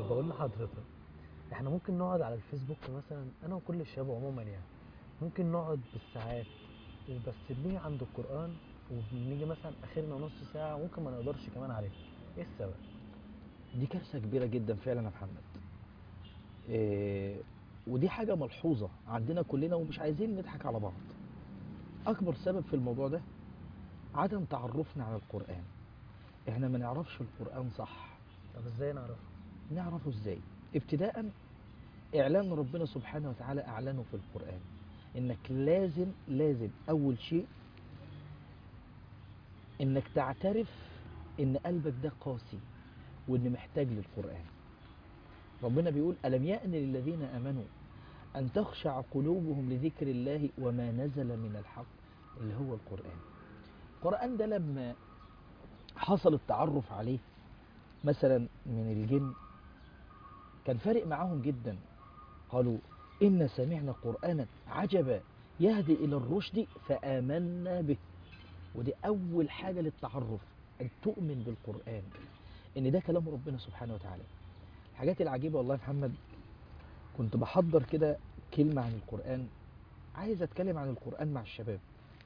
طب بقول لحضرتك احنا ممكن نقعد على الفيسبوك مثلا انا وكل الشباب عموما يعني ممكن نقعد بالساعات وبس بنيجي عند القرآن وبنيجي مثلا اخرنا نص ساعة ممكن ما نقدرش كمان عليه ايه السبب؟ دي كارثة كبيرة جدا فعلا يا محمد إيه ودي حاجة ملحوظة عندنا كلنا ومش عايزين نضحك على بعض أكبر سبب في الموضوع ده عدم تعرفنا على القرآن احنا ما نعرفش القرآن صح طب ازاي نعرفه؟ نعرفه ازاي ابتداء اعلان ربنا سبحانه وتعالى اعلنه في القرآن انك لازم لازم اول شيء انك تعترف ان قلبك ده قاسي وان محتاج للقرآن ربنا بيقول ألم يأن للذين آمنوا أن تخشع قلوبهم لذكر الله وما نزل من الحق اللي هو القرآن القرآن ده لما حصل التعرف عليه مثلا من الجن كان فارق معاهم جدا قالوا إن سمعنا قرآنا عجبا يهدي إلى الرشد فآمنا به ودي أول حاجة للتعرف أن تؤمن بالقرآن إن ده كلام ربنا سبحانه وتعالى الحاجات العجيبة والله يا محمد كنت بحضر كده كلمة عن القرآن عايز أتكلم عن القرآن مع الشباب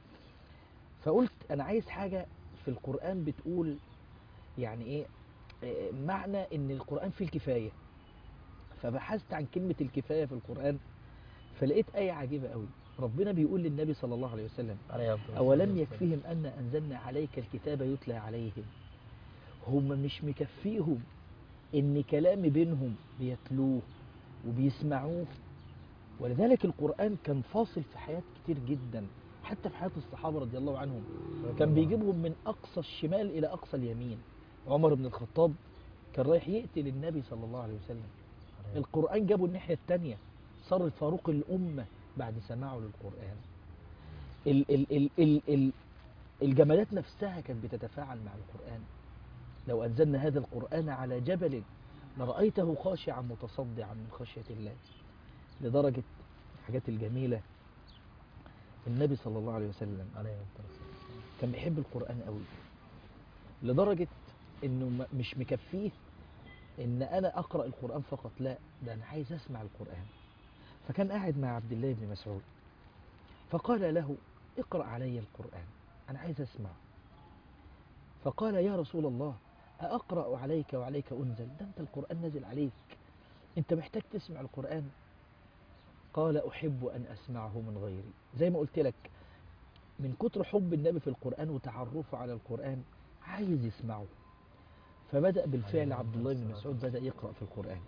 فقلت أنا عايز حاجة في القرآن بتقول يعني إيه إيه معنى إن القرآن فيه الكفاية فبحثت عن كلمة الكفاية في القرآن فلقيت آية عجيبة قوي ربنا بيقول للنبي صلى الله عليه وسلم عليه أفضل الصلاة أولم والسلام. يكفيهم أن أنزلنا عليك الكتاب يتلى عليهم هم مش مكفيهم إن كلام بينهم بيتلوه وبيسمعوه ولذلك القرآن كان فاصل في حياة كتير جدا حتى في حياة الصحابة رضي الله عنهم كان بيجيبهم من أقصى الشمال إلى أقصى اليمين عمر بن الخطاب كان رايح يقتل النبي صلى الله عليه وسلم عليه. القرآن جابه الناحية التانية صار الفاروق الأمة بعد سماعه للقرآن ال ال ال ال ال الجمادات نفسها كانت بتتفاعل مع القرآن لو أنزلنا هذا القرآن على جبل لرأيته خاشعا متصدعا من خشية الله لدرجة الحاجات الجميلة النبي صلى الله عليه وسلم عليه أفضل الصلاة والسلام. كان بيحب القرآن قوي لدرجة انه م- مش مكفيه ان انا اقرأ القرآن فقط لا ده انا عايز اسمع القرآن فكان قاعد مع عبد الله بن مسعود فقال له اقرأ علي القرآن انا عايز اسمع فقال يا رسول الله أقرأ عليك وعليك أنزل ده أنت القرآن نزل عليك أنت محتاج تسمع القرآن قال أحب أن أسمعه من غيري زي ما قلت لك من كتر حب النبي في القرآن وتعرفه على القرآن عايز يسمعه فبدأ بالفعل عليه عبد الله بن الصلاة مسعود بدأ يقرأ في القرآن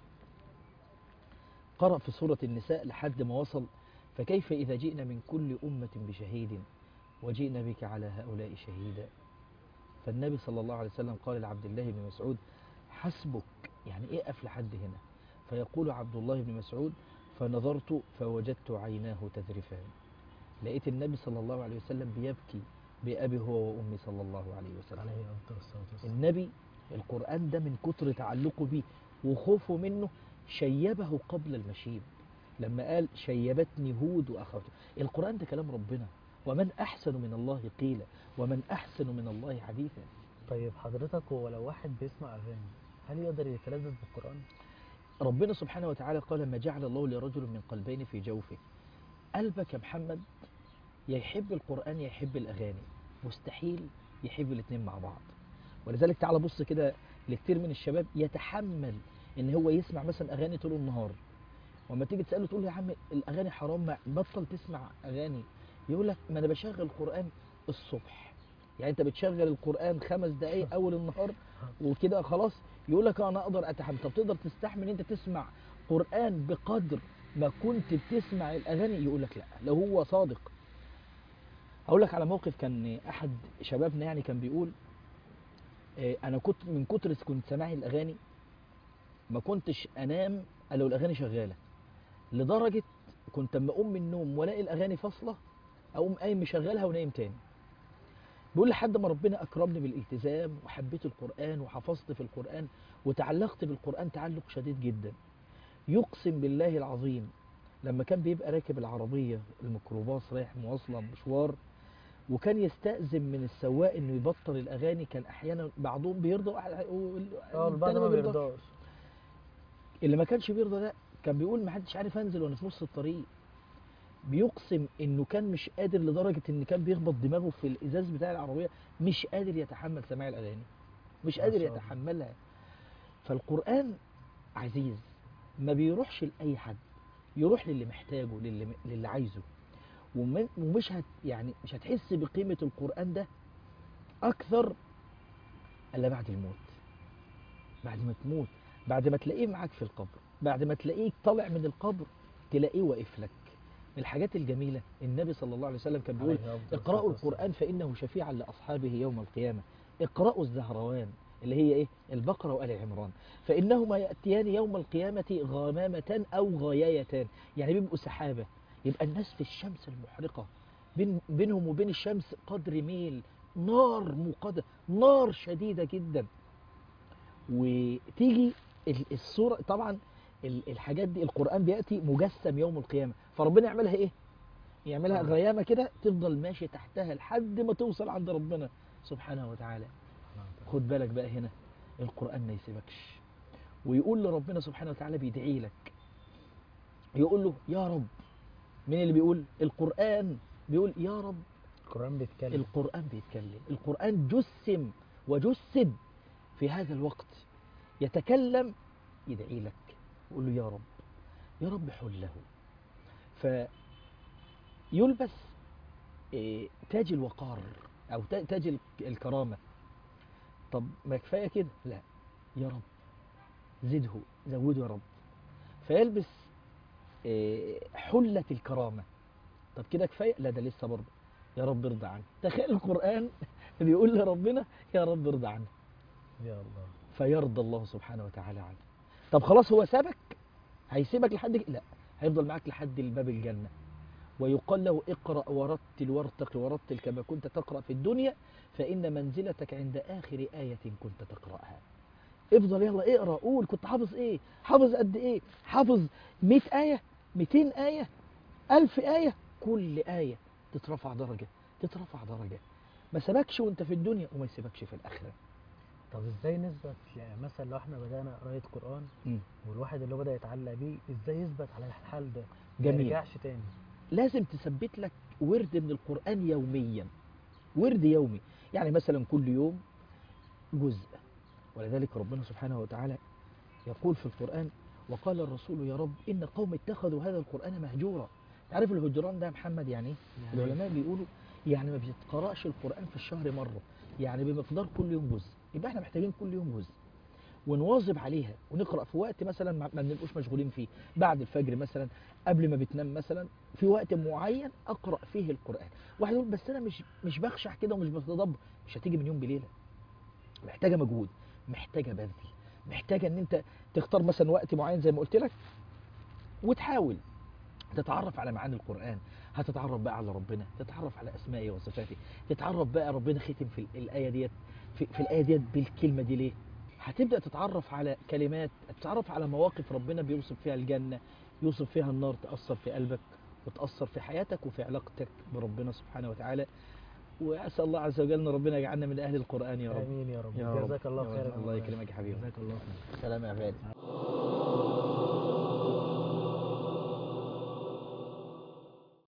قرأ في سورة النساء لحد ما وصل فكيف إذا جئنا من كل أمة بشهيد وجئنا بك على هؤلاء شهيدا فالنبي صلى الله عليه وسلم قال لعبد الله بن مسعود حسبك يعني ايه قف لحد هنا فيقول عبد الله بن مسعود فنظرت فوجدت عيناه تذرفان لقيت النبي صلى الله عليه وسلم بيبكي بأبي هو وأمي صلى الله عليه وسلم عليه أفضل الصلاة والسلام. النبي القرآن ده من كتر تعلقه بيه وخوفه منه شيبه قبل المشيب لما قال شيبتني هود وأخواته القرآن ده كلام ربنا ومن أحسن من الله قيلا ومن أحسن من الله حديثا طيب حضرتك هو لو واحد بيسمع أغاني هل يقدر يتلذذ بالقرآن؟ ربنا سبحانه وتعالى قال ما جعل الله لرجل من قلبين في جوفه قلبك يا محمد يا يحب القرآن يا يحب الأغاني مستحيل يحب الاثنين مع بعض ولذلك تعالى بص كده لكتير من الشباب يتحمل ان هو يسمع مثلا اغاني طول النهار وما تيجي تساله تقول له يا عم الاغاني حرام ما بطل تسمع اغاني يقول لك ما انا بشغل القران الصبح يعني انت بتشغل القران خمس دقايق اول النهار وكده خلاص يقول لك انا اقدر اتحمل طب تقدر تستحمل انت تسمع قران بقدر ما كنت بتسمع الاغاني يقول لك لا لو هو صادق اقول لك على موقف كان احد شبابنا يعني كان بيقول آه، انا كنت من كتر كنت سامعي الاغاني ما كنتش انام الا لو الاغاني شغاله لدرجه كنت اما اقوم من النوم والاقي الاغاني فاصله اقوم قايم مشغلها ونايم تاني بيقول لحد ما ربنا اكرمني بالالتزام وحبيت القران وحفظت في القران وتعلقت بالقران تعلق شديد جدا يقسم بالله العظيم لما كان بيبقى راكب العربيه الميكروباص رايح مواصله مشوار وكان يستأذن من السواق انه يبطل الاغاني كان احيانا بعضهم بيرضى وأح- وال- اه التاني البعض ما بيرضاش. بيرضاش اللي ما كانش بيرضى ده كان بيقول ما حدش عارف انزل وانا في نص الطريق بيقسم انه كان مش قادر لدرجه ان كان بيخبط دماغه في الازاز بتاع العربيه مش قادر يتحمل سماع الاغاني مش ما قادر شاء الله. يتحملها فالقران عزيز ما بيروحش لاي حد يروح للي محتاجه للي للي عايزه ومن- ومش هت يعني مش هتحس بقيمه القران ده اكثر الا بعد الموت بعد ما تموت بعد ما تلاقيه معاك في القبر بعد ما تلاقيه طالع من القبر تلاقيه واقف لك من الحاجات الجميلة النبي صلى الله عليه وسلم كان بيقول عليه أفضل اقرأوا الصلاة والسلام. القرآن فإنه شفيعا لأصحابه يوم القيامة اقرأوا الزهروان اللي هي ايه البقرة وآل عمران فإنهما يأتيان يوم القيامة غمامة أو غيايتان يعني بيبقوا سحابة يبقى الناس في الشمس المحرقة بين بينهم وبين الشمس قدر ميل نار مقدة نار شديدة جدا وتيجي ال- الصورة طبعا ال- الحاجات دي القرآن بيأتي مجسم يوم القيامة فربنا يعملها ايه يعملها آه. غيامة كده تفضل ماشي تحتها لحد ما توصل عند ربنا سبحانه وتعالى خد بالك بقى هنا القرآن ما يسيبكش ويقول لربنا سبحانه وتعالى بيدعي لك يقول له يا رب مين اللي بيقول القرآن بيقول يا رب القرآن بيتكلم القرآن بيتكلم القرآن جسم وجسد في هذا الوقت يتكلم يدعي لك يقول له يا رب يا رب حله فيلبس إيه، تاج الوقار أو تا- تاج ال- الكرامة طب ما كفاية كده لا يا رب زده زوده يا رب فيلبس إيه، حلة الكرامة طب كده كفاية لا ده لسه برضه يا رب ارضى عني تخيل القرآن بيقول لربنا يا رب ارضى عني يا الله فيرضى الله سبحانه وتعالى عنه طب خلاص هو سابك هيسيبك لحد ك- لا هيفضل معاك لحد الباب الجنة ويقال له اقرأ ورتل وارتقي ورتل كما كنت تقرأ في الدنيا فإن منزلتك عند آخر آية كنت تقرأها افضل يلا اقرأ قول كنت حافظ ايه حافظ قد ايه حافظ 100 آية 200 آية 1000 آية كل آية تترفع درجة تترفع درجة ما سبكش وانت في الدنيا وما يسيبكش في الآخرة طب ازاي نثبت يعني مثلا لو احنا بدأنا قراية قرآن مم. والواحد اللي هو بدأ يتعلق بيه ازاي يثبت على الحال ده ما جميل. يرجعش تاني لازم تثبت لك ورد من القرآن يوميا ورد يومي يعني مثلا كل يوم جزء ولذلك ربنا سبحانه وتعالى يقول في القرآن وقال الرسول يا رب إن قوم اتخذوا هذا القرآن مهجورا تعرف الهجران ده يا محمد يعني ايه؟ يعني العلماء بيقولوا يعني ما بيتقرأش القرآن في الشهر مرة يعني بمقدار كل يوم جزء يبقى احنا محتاجين كل يوم جزء ونواظب عليها ونقرأ في وقت مثلا ما ما بنبقوش مشغولين فيه بعد الفجر مثلا قبل ما بتنام مثلا في وقت معين أقرأ فيه القرآن واحد يقول بس أنا مش مش بخشع كده ومش بتدبر مش هتيجي من يوم بليلة محتاجة مجهود محتاجة بذل محتاجة ان انت تختار مثلا وقت معين زي ما قلت لك وتحاول تتعرف على معاني القرآن هتتعرف بقى على ربنا تتعرف على أسمائه وصفاته تتعرف بقى ربنا ختم في الآية ديت في, في الآية ديت بالكلمة دي ليه هتبدأ تتعرف على كلمات تتعرف على مواقف ربنا بيوصف فيها الجنة يوصف فيها النار تأثر في قلبك وتأثر في حياتك وفي علاقتك بربنا سبحانه وتعالى وأسأل الله عز وجل أن ربنا يجعلنا من أهل القرآن يا رب امين يا رب يا رب. جزاك الله يا رب. خيرا الله يكرمك يا حبيبي جزاك الله خيرا سلام يا غالي